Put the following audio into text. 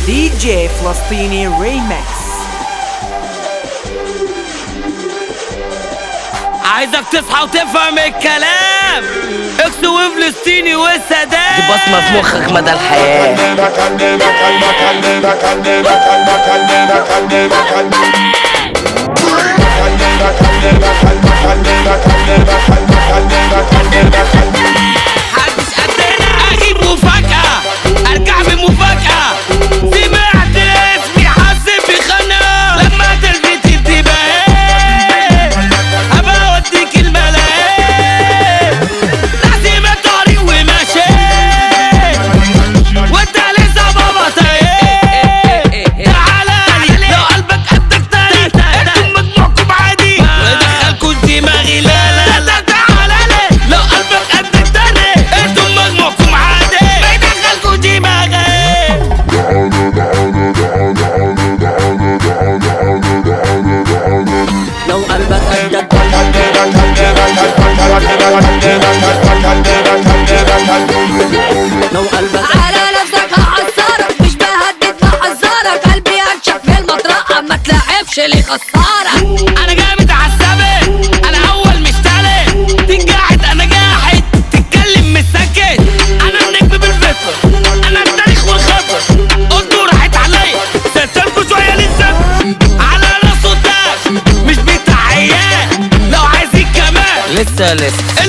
دي جي فلسطيني ريمكس عايزك تصحى وتفهم الكلام اكسو وفلسطيني والسادات دي بصمة في مخك مدى الحياة محدش قدنا اجيب مفاجأة ارجع بمفاجأة سمعت اسمي حاسب بخناقة لما تلفت انتباهي ابقى اوديك الملاهي لازم الطريق وماشي وانت لسه بابا تايه تعالى لي لو قلبك قدك تاني انتم مجموعكم عادي ودخلكوا دماغي لا لا لا تعالى لي لو قلبك قدك تاني انتم مجموعكم عادي بيدخلكوا دماغي لو قلبك قدك لو قلبك على نفسك هعصرك مش بهدد بحذرك قلبي انشف في المطرقه ما تلعبش لي خساره انا جامد عالثابت انا اول مش تالت تنجحت انا جاحد تتكلم مش ساكت انا النجم بالفطر انا التاريخ والخبر قلتوا راحت عليا سبتلكوا شويه لسه على راس قدام مش بتاع عيال لو عايزين كمان لسه لسه